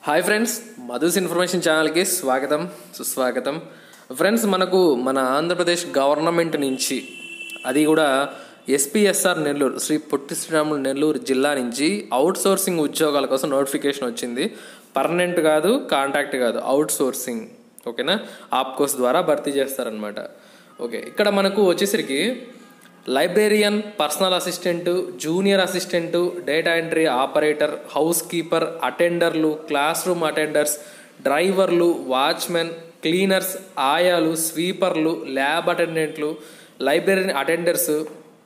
hi friends మధుస్ information ఛానల్కి స్వాగతం సుస్వాగతం ఫ్రెండ్స్ మనకు మన ఆంధ్రప్రదేశ్ గవర్నమెంట్ నుంచి అది కూడా ఎస్పీఎస్ఆర్ నెల్లూరు శ్రీ పొట్టి శ్రీరాములు నెల్లూరు జిల్లా నుంచి అవుట్ సోర్సింగ్ ఉద్యోగాల కోసం నోటిఫికేషన్ వచ్చింది పర్మనెంట్ కాదు కాంట్రాక్ట్ కాదు అవుట్ సోర్సింగ్ ఓకేనా ఆప్కోస్ ద్వారా భర్తీ చేస్తారనమాట ఓకే ఇక్కడ మనకు వచ్చేసరికి librarian personal assistant junior assistant data entry operator house keeper అటెండర్లు క్లాస్ రూమ్ అటెండర్స్ డ్రైవర్లు వాచ్మెన్ క్లీనర్స్ ఆయాలు స్వీపర్లు ల్యాబ్ అటెండెంట్లు library attenders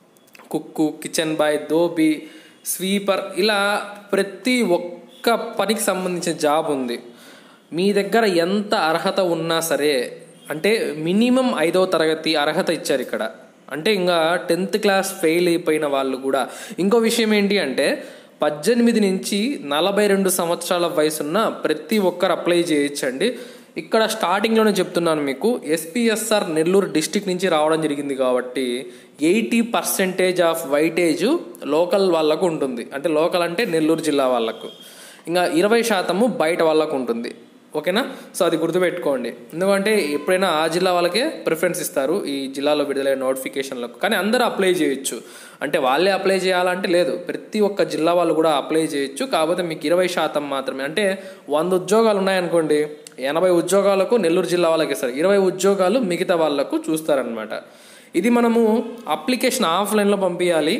cook kitchen boy dhobi sweeper ఇలా ప్రతి ఒక్క పనికి సంబంధించిన జాబ్ ఉంది మీ దగ్గర ఎంత అర్హత ఉన్నా సరే అంటే మినిమం ఐదవ తరగతి అర్హత ఇచ్చారు ఇక్కడ అంటే ఇంకా టెన్త్ క్లాస్ ఫెయిల్ అయిపోయిన వాళ్ళు కూడా ఇంకో విషయం ఏంటి అంటే పద్దెనిమిది నుంచి నలభై రెండు సంవత్సరాల వయసున్న ప్రతి ఒక్కరు అప్లై చేయొచ్చండి ఇక్కడ స్టార్టింగ్లోనే చెప్తున్నాను మీకు ఎస్పీఎస్ఆర్ నెల్లూరు డిస్టిక్ నుంచి రావడం జరిగింది కాబట్టి eighty percentage of weightage local వాళ్ళకు ఉంటుంది అంటే లోకల్ అంటే నెల్లూరు జిల్లా వాళ్ళకు ఇంకా ఇరవై శాతము బయట వాళ్ళకు ఉంటుంది ఓకేనా సో అది గుర్తుపెట్టుకోండి ఎందుకంటే ఎప్పుడైనా ఆ జిల్లా వాళ్ళకే ప్రిఫరెన్స్ ఇస్తారు ఈ జిల్లాలో విడుదలైన నోటిఫికేషన్లకు కానీ అందరూ అప్లై చేయొచ్చు అంటే వాళ్ళే అప్లై చేయాలంటే లేదు ప్రతి ఒక్క జిల్లా వాళ్ళు కూడా అప్లై చేయొచ్చు కాకపోతే మీకు ఇరవై శాతం మాత్రమే అంటే వంద ఉద్యోగాలు ఉన్నాయనుకోండి ఎనభై ఉద్యోగాలకు నెల్లూరు జిల్లా వాళ్ళకి ఇస్తారు ఇరవై ఉద్యోగాలు మిగతా వాళ్ళకు చూస్తారనమాట ఇది మనము అప్లికేషన్ ఆఫ్లైన్లో పంపించాలి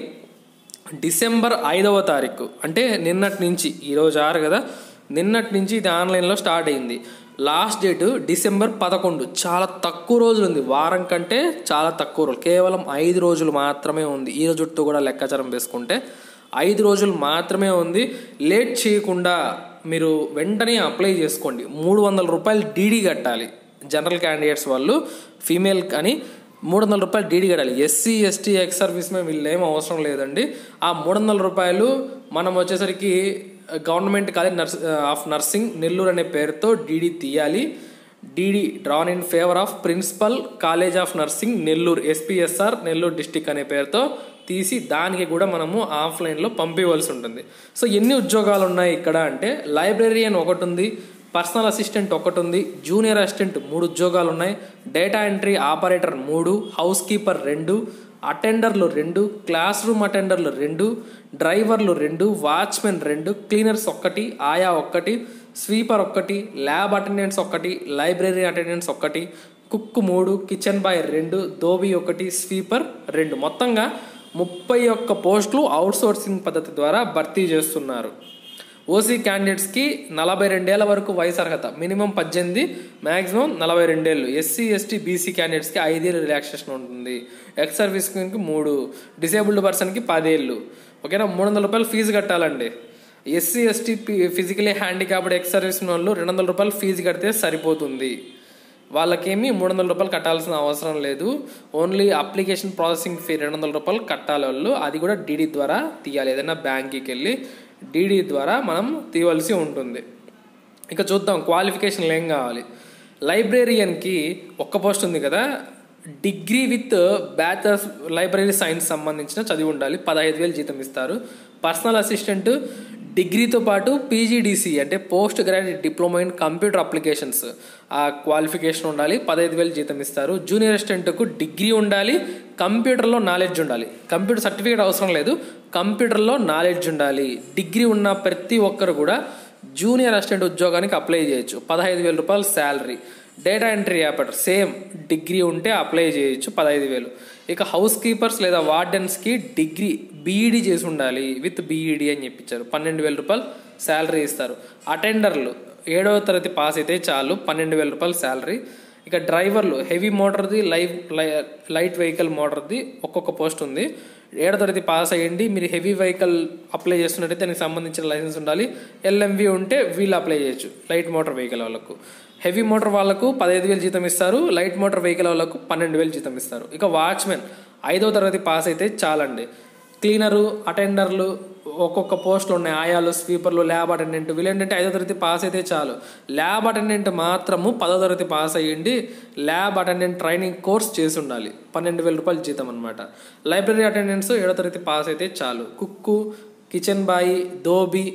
డిసెంబర్ ఐదవ తారీఖు అంటే నిన్నటి నుంచి ఈరోజు ఆరు కదా నిన్నటి నుంచి ఇది ఆన్లైన్లో స్టార్ట్ అయింది లాస్ట్ డేట్ డిసెంబర్ పదకొండు చాలా తక్కువ రోజులు ఉంది వారం కంటే చాలా తక్కువ రోజులు కేవలం ఐదు రోజులు మాత్రమే ఉంది ఈ రోజుతో కూడా లెక్కాచారం వేసుకుంటే ఐదు రోజులు మాత్రమే ఉంది లేట్ చేయకుండా మీరు వెంటనే అప్లై చేసుకోండి మూడు వందల రూపాయలు డీడీ కట్టాలి జనరల్ క్యాండిడేట్స్ వాళ్ళు ఫీమేల్ అని మూడు వందల రూపాయలు డీడీ కట్టాలి ఎస్సీ ఎస్టీ ఎక్స్ సర్వీస్ మేము వీళ్ళు ఏం అవసరం లేదండి ఆ మూడు వందల రూపాయలు మనం వచ్చేసరికి government college nurse of nursing Nellore అనే పేరుతో డీడీ తీయాలి DD drawn in favour of principal college of nursing Nellore SPSR Nellore district అనే పేరుతో తీసి దానికి కూడా మనము ఆఫ్లైన్లో పంపించవలసి ఉంటుంది సో ఎన్ని ఉద్యోగాలు ఉన్నాయి ఇక్కడ అంటే లైబ్రరీయన్ ఒకటి ఉంది పర్సనల్ అసిస్టెంట్ ఒకటి ఉంది జూనియర్ అసిస్టెంట్ మూడు ఉద్యోగాలు ఉన్నాయి డేటా ఎంట్రీ ఆపరేటర్ మూడు హౌస్ కీపర్ రెండు అటెండర్లు రెండు క్లాస్ రూమ్ అటెండర్లు రెండు డ్రైవర్లు రెండు వాచ్మెన్ రెండు క్లీనర్స్ ఒక్కటి ఆయా ఒక్కటి స్వీపర్ ఒక్కటి ల్యాబ్ అటెండెన్స్ ఒక్కటి లైబ్రరీ అటెండెన్స్ ఒక్కటి కుక్ మూడు కిచెన్ బాయ్ రెండు దోబీ ఒకటి స్వీపర్ రెండు మొత్తంగా ముప్పై ఒక్క పోస్టులు అవుట్సోర్సింగ్ పద్ధతి ద్వారా భర్తీ చేస్తున్నారు ఓసీ క్యాండిడేట్స్కి నలభై రెండేళ్ల వరకు వయసు అర్హత మినిమం పద్దెనిమిది మ్యాక్సిమం నలభై రెండేళ్ళు ఎస్సీ ఎస్టీ బీసీ క్యాండిడేట్స్కి ఐదేళ్ళు రిలాక్సేషన్ ఉంటుంది ఎక్స్ సర్వీస్కి మూడు డిసేబుల్డ్ పర్సన్కి పదేళ్ళు ఓకేనా మూడు వందల రూపాయలు ఫీజు కట్టాలండి SC ST physically handicapped ex service వాళ్ళు రెండు వందల రూపాయలు ఫీజు కడితే సరిపోతుంది వాళ్ళకేమి మూడు వందల రూపాయలు కట్టాల్సిన అవసరం లేదు ఓన్లీ అప్లికేషన్ ప్రాసెసింగ్ ఫీ రెండు వందల రూపాయలు కట్టాలి వాళ్ళు అది కూడా డీడీ ద్వారా తీయాలి ఏదైనా బ్యాంక్కి వెళ్ళి డీడీ ద్వారా మనం తీయవలసి ఉంటుంది ఇక చూద్దాం క్వాలిఫికేషన్లు ఏం కావాలి లైబ్రేరియన్కి ఒక్క పోస్ట్ ఉంది కదా degree with bachelors library science సంబంధించిన చదివి ఉండాలి పదహైదు వేలు జీతం ఇస్తారు పర్సనల్ అసిస్టెంట్ డిగ్రీతో పాటు పీజీడీసీ అంటే post graduate diploma in computer applications ఆ క్వాలిఫికేషన్ ఉండాలి పదహైదు వేలు జీతం ఇస్తారు జూనియర్ అసిస్టెంట్కు డిగ్రీ ఉండాలి కంప్యూటర్లో నాలెడ్జ్ ఉండాలి కంప్యూటర్ సర్టిఫికేట్ అవసరం లేదు కంప్యూటర్లో నాలెడ్జ్ ఉండాలి డిగ్రీ ఉన్న ప్రతి ఒక్కరు కూడా జూనియర్ అసిస్టెంట్ ఉద్యోగానికి అప్లై చేయొచ్చు పదహైదు వేల రూపాయలు salary data entry operator same degree ఉంటే అప్లై చేయొచ్చు పదహైదు వేలు ఇక హౌస్ కీపర్స్ లేదా వార్డెన్స్కి డిగ్రీ బీఈడీ చేసి ఉండాలి విత్ బీఈడీ అని చెప్పించారు పన్నెండు వేల రూపాయలు శాలరీ ఇస్తారు అటెండర్లు ఏడవ తరగతి పాస్ అయితే చాలు పన్నెండు వేల రూపాయలు శాలరీ ఇక డ్రైవర్లు హెవీ మోటార్ది లైవ్ లైట్ వెహికల్ మోటార్ది ఒక్కొక్క పోస్ట్ ఉంది ఏడో తరగతి పాస్ అయ్యండి మీరు హెవీ వెహికల్ అప్లై చేస్తున్నట్టయితే దానికి సంబంధించిన లైసెన్స్ ఉండాలి ఎల్ఎంవి ఉంటే వీళ్ళు అప్లై చేయొచ్చు లైట్ మోటార్ వెహికల్ వాళ్ళకు హెవీ మోటార్ వాళ్ళకు పదహైదు వేలు జీతం ఇస్తారు లైట్ మోటార్ వెహికల్ వాళ్ళకు పన్నెండు వేలు జీతం ఇస్తారు ఇక వాచ్మెన్ ఐదో తరగతి పాస్ అయితే చాలండి క్లీనరు అటెండర్లు ఒక్కొక్క పోస్టులు ఉన్నాయి ఆయాలు స్వీపర్లు ల్యాబ్ అటెండెంట్ వీళ్ళేంటంటే ఐదో తరగతి పాస్ అయితే చాలు ల్యాబ్ అటెండెంట్ మాత్రము పదో తరగతి పాస్ అయ్యండి ల్యాబ్ అటెండెంట్ ట్రైనింగ్ కోర్స్ చేసి ఉండాలి పన్నెండు వేల రూపాయలు జీతం అనమాట లైబ్రరీ అటెండెన్స్ ఏడో తరగతి పాస్ అయితే చాలు కుక్కు కిచెన్ బాయ్ దోబీ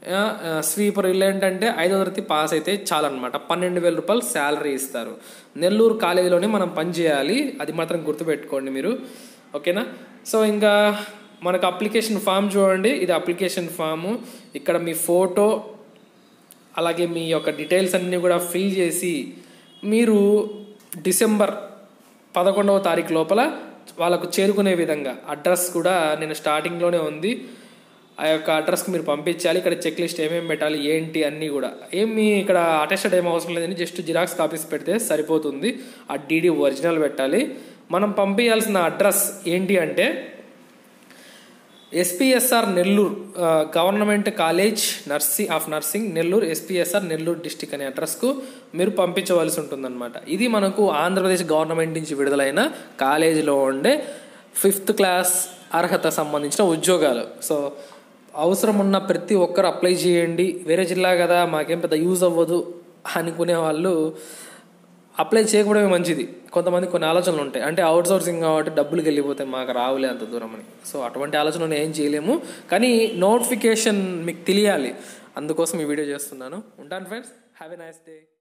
ఆ, ఆ, స్వీపర్ వీళ్ళు ఏంటంటే ఐదో తరగతి పాస్ అయితే చాలన్నమాట పన్నెండు వేల రూపాయలు శాలరీ ఇస్తారు నెల్లూరు కాలేజీలోనే మనం పని చేయాలి అది మాత్రం గుర్తుపెట్టుకోండి మీరు ఓకేనా సో ఇంకా మనకు అప్లికేషన్ ఫామ్ చూడండి ఇది అప్లికేషన్ ఫాము ఇక్కడ మీ ఫోటో అలాగే మీ యొక్క డీటెయిల్స్ అన్నీ కూడా ఫిల్ చేసి మీరు డిసెంబర్ పదకొండవ తారీఖు లోపల వాళ్ళకు చేరుకునే విధంగా అడ్రస్ కూడా నేను స్టార్టింగ్లోనే ఉంది ఆ యొక్క అడ్రస్కి మీరు పంపించాలి ఇక్కడ చెక్ లిస్ట్ ఏమేమి పెట్టాలి ఏంటి అన్నీ కూడా ఏమి ఇక్కడ అటెస్టెడ్ ఏం అవసరం లేదని జస్ట్ జిరాక్స్ కాపీస్ పెడితే సరిపోతుంది ఆ డీడీ ఒరిజినల్ పెట్టాలి మనం పంపించాల్సిన అడ్రస్ ఏంటి అంటే ఎస్పీఎస్ఆర్ నెల్లూరు ఆ, government college nursing of nursing Nellore SPSR Nellore district అనే అడ్రస్కు మీరు పంపించవలసి ఉంటుందన్నమాట ఇది మనకు ఆంధ్రప్రదేశ్ గవర్నమెంట్ నుంచి విడుదలైన కాలేజీలో ఉండే ఫిఫ్త్ క్లాస్ అర్హత సంబంధించిన ఉద్యోగాలు సో అవసరం ఉన్న ప్రతి ఒక్కరు అప్లై చేయండి వేరే జిల్లా కదా మాకేం పెద్ద యూజ్ అవ్వదు అనుకునే వాళ్ళు అప్లై చేయకపోవడమే మంచిది కొంతమంది కొన్ని ఆలోచనలు ఉంటాయి అంటే అవుట్ సోర్సింగ్ కాబట్టి డబ్బులకి వెళ్ళిపోతే మాకు రావులే అంత దూరం అని సో అటువంటి ఆలోచనలు ఏం చేయలేము కానీ నోటిఫికేషన్ మీకు తెలియాలి అందుకోసం ఈ వీడియో చేస్తున్నాను ఉంటాను friends have a nice day